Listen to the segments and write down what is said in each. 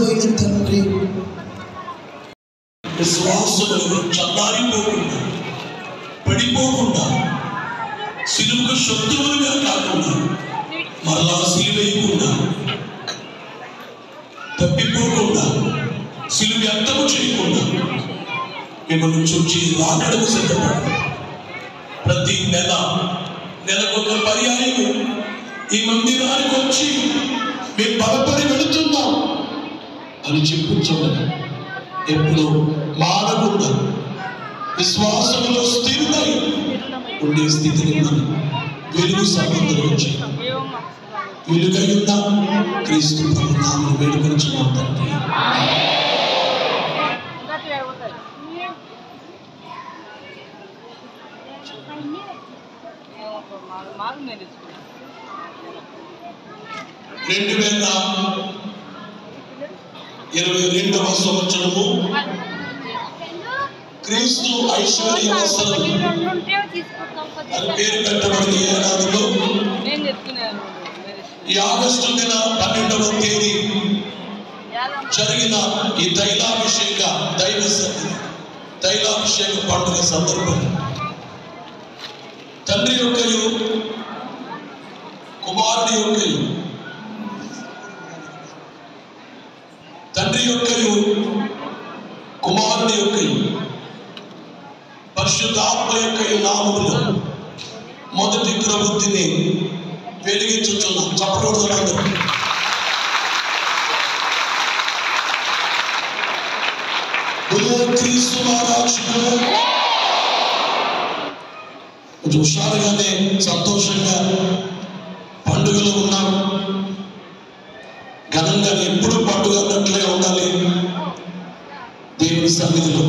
అయిన తండ్రి విశ్వాసములు చల్లారిపోకుండా పడిపోకుండా సిలువుకు శత్రువులుగా కాకుండా మరలా సిలువేయకుండా తప్పిపోకుండా సిలువ వ్యక్తము చేయకుండా మిమ్మల్ని చూచి రాకడకు సిద్ధపడు ప్రతి నెల నెలకొక పర్యాయము ఈ మందిరానికి వచ్చి మేము బలపడి వెళుతున్నాం అని చెప్పుకోవాలి ఎప్పుడు మానకుండా విశ్వాసంలో స్థిరమై ఉండే స్థితిని మనం వెలుగు సంబంధం వచ్చి వెలుగై ఉన్న క్రీస్తు ప్రభు నామను వేడుకొనిచున్నాం తండ్రి రెండు వేల ఇరవై రెండవ సంవత్సరము క్రీస్తు ఐశ్వర్య వస్త్రం అని పేరు పెట్టబడిన ఏడాదిలో నేను చెప్తున్నాను ఈ ఆగస్టు నెల పన్నెండవ తేదీ జరిగిన ఈ తైలాభిషేక దైవ సన్నిధి తైలాభిషేక పండుగ సందర్భం తండ్రి యొక్కయు కుమారుడి యొక్కయు తండ్రి యొక్కయు కుమారుడి యొక్కయు పరిశుద్ధాత్మ యొక్కయు నామములో మొదటి ప్రవృత్తిని వెలిగించుతున్నాం చెప్పకూడదు క్రీస్తు మహారాజుకు కొంచెం హుషారుగానే సంతోషంగా పండుగలు ఉన్నాం ఘనంగా ఎప్పుడు పండుగ అన్నట్లే ఉండాలి దేవుని సన్నిధిలో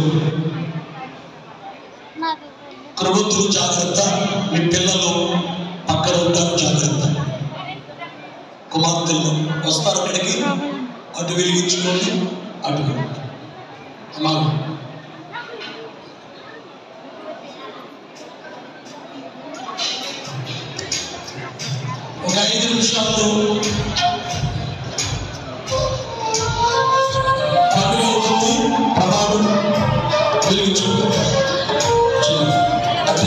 క్రొవ్వొత్తులు జాగ్రత్త మీ పిల్లలు పక్కన ఉంటారు జాగ్రత్త కుమార్తెలు వస్తారు అక్కడికి అటు వెలిగించుకోండి అటు వెలిగించు. అమ్మా ఒక ఐదు నిమిషాల్లో పండుగ అవుతుంది ప్రమాదం వెలిగించుకుంటారు అటు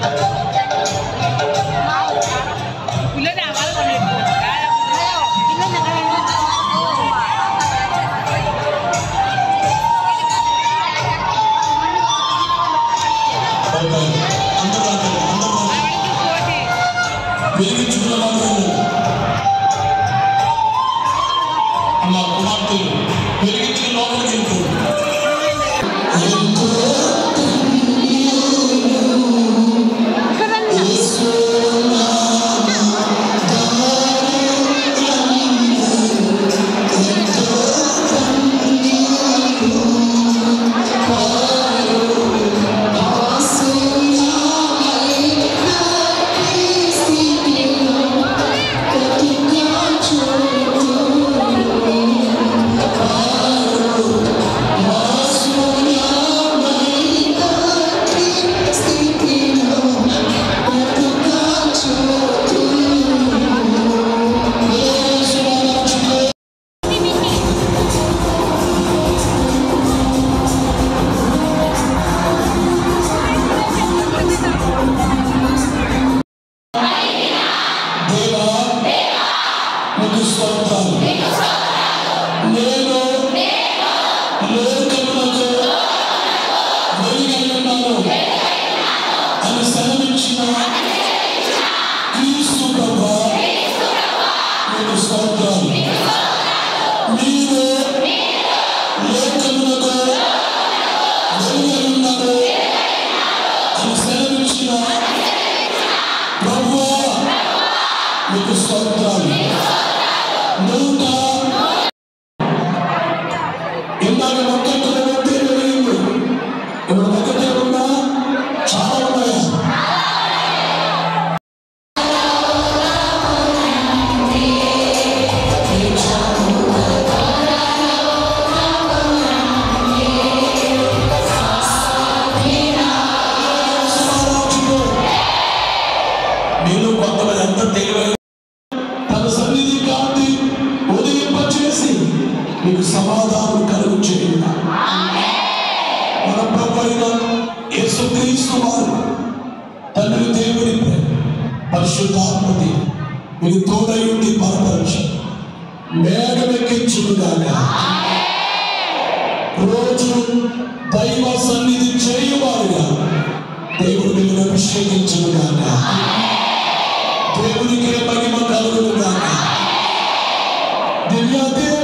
పిల్లలు అవ్వాలి కొన్ని అందరూ రాకండి, అందరూ రాకండి. వెలిగించుకున్న వాళ్ళు అమ్మ కుమార్తెలు వెలిగించిన లోపలికి వెళ్ళిపోండి ఎంతో దేవా నీకు స్తోత్రాలు నేను లోకములకు వెలుగై ఉన్నాను అని సెలవిచ్చిన క్రీస్తు ప్రభు నీకు స్తోత్రాలు మీరు లోకములకు వెలుగై ఉన్నారు అని సెలవిచ్చిన ప్రభువా మీకు స్తోత్రాలు నూట కుమారుడైన యేసుక్రీస్తు వారు తండ్రి దేవుని ప్రేమ పరిశుద్ధాత్మది మీకు తోడయుండి బలపరచు మేఘమెక్కించుగాక రోజు దైవ సన్నిధి చేయువారుగా దేవుడు మిమ్మల్ని అభిషేకించుగాక దేవునికి మహిమ కలుగుగాక దివ్య